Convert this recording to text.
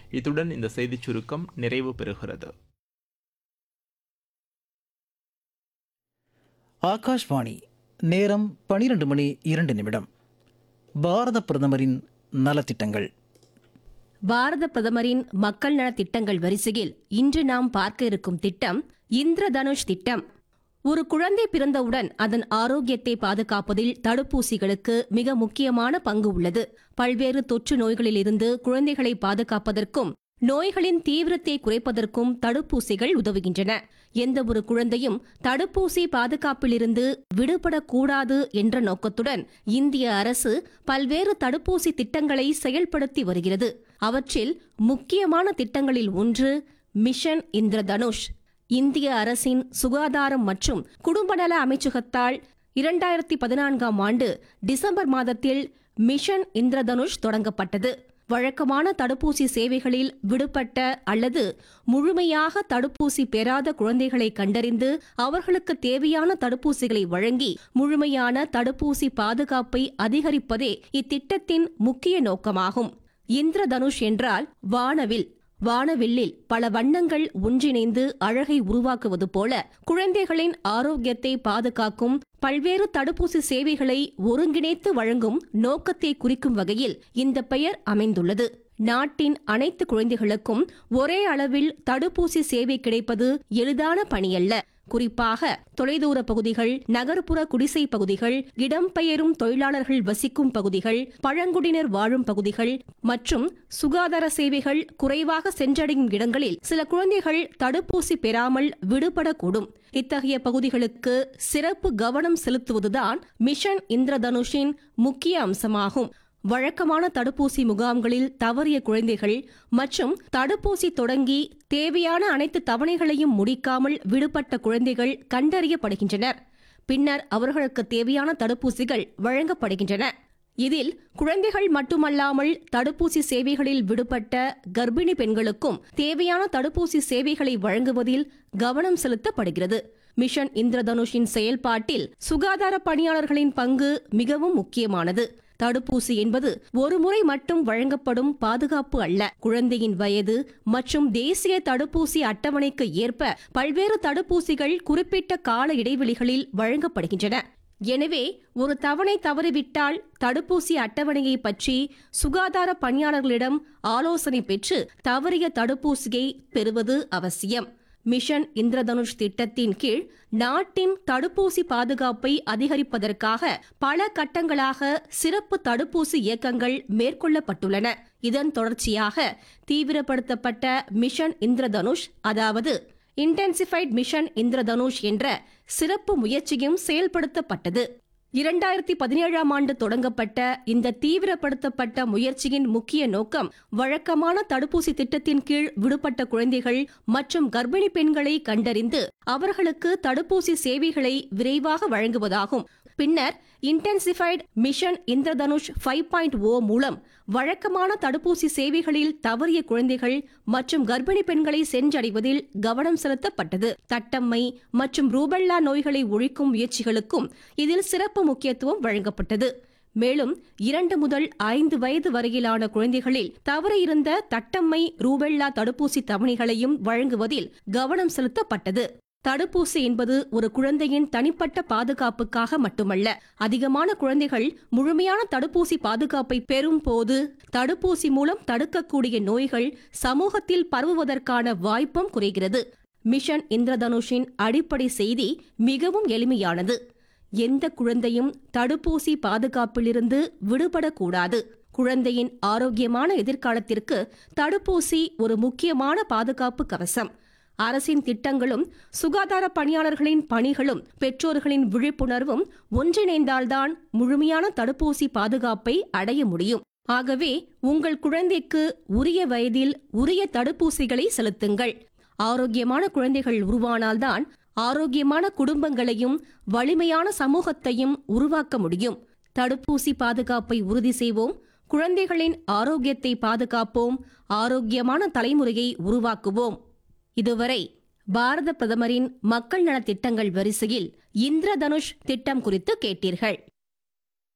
இத்துடன் இந்த செய்திச் சுருக்கம் நிறைவு பெறுகிறது ஆகாஷ்வாணி நேரம் பனிரெண்டு மணி இரண்டு நிமிடம் பாரத பிரதமரின் நலத்திட்டங்கள் பாரத பிரதமரின் மக்கள் நலத் திட்டங்கள் வரிசையில் இன்று நாம் பார்க்க இருக்கும் திட்டம் இந்திரதனுஷ் திட்டம் ஒரு குழந்தை பிறந்தவுடன் அதன் ஆரோக்கியத்தை பாதுகாப்பதில் தடுப்பூசிகளுக்கு மிக முக்கியமான பங்கு உள்ளது பல்வேறு தொற்று நோய்களிலிருந்து குழந்தைகளை பாதுகாப்பதற்கும் நோய்களின் தீவிரத்தை குறைப்பதற்கும் தடுப்பூசிகள் உதவுகின்றன எந்த ஒரு குழந்தையும் தடுப்பூசி பாதுகாப்பிலிருந்து விடுபடக்கூடாது என்ற நோக்கத்துடன் இந்திய அரசு பல்வேறு தடுப்பூசி திட்டங்களை செயல்படுத்தி வருகிறது அவற்றில் முக்கியமான திட்டங்களில் ஒன்று மிஷன் இந்திரதனுஷ் இந்திய அரசின் சுகாதாரம் மற்றும் குடும்பநல அமைச்சகத்தால் இரண்டாயிரத்தி பதினான்காம் ஆண்டு டிசம்பர் மாதத்தில் மிஷன் இந்திரதனுஷ் தொடங்கப்பட்டது வழக்கமான தடுப்பூசி சேவைகளில் விடுபட்ட அல்லது முழுமையாக தடுப்பூசி பெறாத குழந்தைகளை கண்டறிந்து அவர்களுக்கு தேவையான தடுப்பூசிகளை வழங்கி முழுமையான தடுப்பூசி பாதுகாப்பை அதிகரிப்பதே இத்திட்டத்தின் முக்கிய நோக்கமாகும் இந்திரதனுஷ் என்றால் வானவில் வானவில்லில் பல வண்ணங்கள் ஒன்றிணைந்து அழகை உருவாக்குவது போல குழந்தைகளின் ஆரோக்கியத்தை பாதுகாக்கும் பல்வேறு தடுப்பூசி சேவைகளை ஒருங்கிணைத்து வழங்கும் நோக்கத்தை குறிக்கும் வகையில் இந்த பெயர் அமைந்துள்ளது நாட்டின் அனைத்து குழந்தைகளுக்கும் ஒரே அளவில் தடுப்பூசி சேவை கிடைப்பது எளிதான பணியல்ல குறிப்பாக தொலைதூர பகுதிகள் நகர்ப்புற குடிசை பகுதிகள் இடம்பெயரும் தொழிலாளர்கள் வசிக்கும் பகுதிகள் பழங்குடியினர் வாழும் பகுதிகள் மற்றும் சுகாதார சேவைகள் குறைவாக சென்றடையும் இடங்களில் சில குழந்தைகள் தடுப்பூசி பெறாமல் விடுபடக்கூடும் இத்தகைய பகுதிகளுக்கு சிறப்பு கவனம் செலுத்துவதுதான் மிஷன் இந்திரதனுஷின் முக்கிய அம்சமாகும் வழக்கமான தடுப்பூசி முகாம்களில் தவறிய குழந்தைகள் மற்றும் தடுப்பூசி தொடங்கி தேவையான அனைத்து தவணைகளையும் முடிக்காமல் விடுபட்ட குழந்தைகள் கண்டறியப்படுகின்றனர் பின்னர் அவர்களுக்கு தேவையான தடுப்பூசிகள் வழங்கப்படுகின்றன இதில் குழந்தைகள் மட்டுமல்லாமல் தடுப்பூசி சேவைகளில் விடுபட்ட கர்ப்பிணி பெண்களுக்கும் தேவையான தடுப்பூசி சேவைகளை வழங்குவதில் கவனம் செலுத்தப்படுகிறது மிஷன் இந்திரதனுஷின் செயல்பாட்டில் சுகாதார பணியாளர்களின் பங்கு மிகவும் முக்கியமானது தடுப்பூசி என்பது ஒரு முறை மட்டும் வழங்கப்படும் பாதுகாப்பு அல்ல குழந்தையின் வயது மற்றும் தேசிய தடுப்பூசி அட்டவணைக்கு ஏற்ப பல்வேறு தடுப்பூசிகள் குறிப்பிட்ட கால இடைவெளிகளில் வழங்கப்படுகின்றன எனவே ஒரு தவணை தவறிவிட்டால் தடுப்பூசி அட்டவணையை பற்றி சுகாதார பணியாளர்களிடம் ஆலோசனை பெற்று தவறிய தடுப்பூசியை பெறுவது அவசியம் மிஷன் இந்திரதனுஷ் திட்டத்தின் கீழ் நாட்டின் தடுப்பூசி பாதுகாப்பை அதிகரிப்பதற்காக பல கட்டங்களாக சிறப்பு தடுப்பூசி இயக்கங்கள் மேற்கொள்ளப்பட்டுள்ளன இதன் தொடர்ச்சியாக தீவிரப்படுத்தப்பட்ட மிஷன் இந்திரதனுஷ் அதாவது இன்டென்சிஃபைட் மிஷன் இந்திரதனுஷ் என்ற சிறப்பு முயற்சியும் செயல்படுத்தப்பட்டது இரண்டாயிரத்தி பதினேழாம் ஆண்டு தொடங்கப்பட்ட இந்த தீவிரப்படுத்தப்பட்ட முயற்சியின் முக்கிய நோக்கம் வழக்கமான தடுப்பூசி திட்டத்தின் கீழ் விடுபட்ட குழந்தைகள் மற்றும் கர்ப்பிணி பெண்களை கண்டறிந்து அவர்களுக்கு தடுப்பூசி சேவைகளை விரைவாக வழங்குவதாகும் பின்னர் intensified mission Indradhanush five point oh மூலம் வழக்கமான தடுப்பூசி சேவைகளில் தவறிய குழந்தைகள் மற்றும் கர்ப்பிணி பெண்களை சென்றடைவதில் கவனம் செலுத்தப்பட்டது தட்டம்மை மற்றும் ரூபெல்லா நோய்களை ஒழிக்கும் முயற்சிகளுக்கும் இதில் சிறப்பு முக்கியத்துவம் வழங்கப்பட்டது மேலும் இரண்டு முதல் ஐந்து வயது வரையிலான குழந்தைகளில் தவற இருந்த தட்டம்மை ரூபெல்லா தடுப்பூசி தவணைகளையும் வழங்குவதில் கவனம் செலுத்தப்பட்டது தடுப்பூசி என்பது ஒரு குழந்தையின் தனிப்பட்ட பாதுகாப்புக்காக மட்டுமல்ல அதிகமான குழந்தைகள் முழுமையான தடுப்பூசி பாதுகாப்பை பெறும் போது தடுப்பூசி மூலம் தடுக்கக்கூடிய நோய்கள் சமூகத்தில் பரவுவதற்கான வாய்ப்பும் குறைகிறது மிஷன் இந்திரதனுஷின் அடிப்படை செய்தி மிகவும் எளிமையானது எந்த குழந்தையும் தடுப்பூசி பாதுகாப்பிலிருந்து விடுபடக்கூடாது குழந்தையின் ஆரோக்கியமான எதிர்காலத்திற்கு தடுப்பூசி ஒரு முக்கியமான பாதுகாப்பு கவசம் அரசின் திட்டங்களும் சுகாதார பணியாளர்களின் பணிகளும் பெற்றோர்களின் விழிப்புணர்வும் ஒன்றிணைந்தால்தான் முழுமையான தடுப்பூசி பாதுகாப்பை அடைய முடியும் ஆகவே உங்கள் குழந்தைக்கு உரிய வயதில் உரிய தடுப்பூசிகளை செலுத்துங்கள் ஆரோக்கியமான குழந்தைகள் உருவானால்தான் ஆரோக்கியமான குடும்பங்களையும் வலிமையான சமூகத்தையும் உருவாக்க முடியும் தடுப்பூசி பாதுகாப்பை உறுதி செய்வோம் குழந்தைகளின் ஆரோக்கியத்தை பாதுகாப்போம் ஆரோக்கியமான தலைமுறையை உருவாக்குவோம் இதுவரை பாரத பிரதமரின் மக்கள் நலத் திட்டங்கள் வரிசையில் இந்திரதனுஷ் திட்டம் குறித்து கேட்டீர்கள்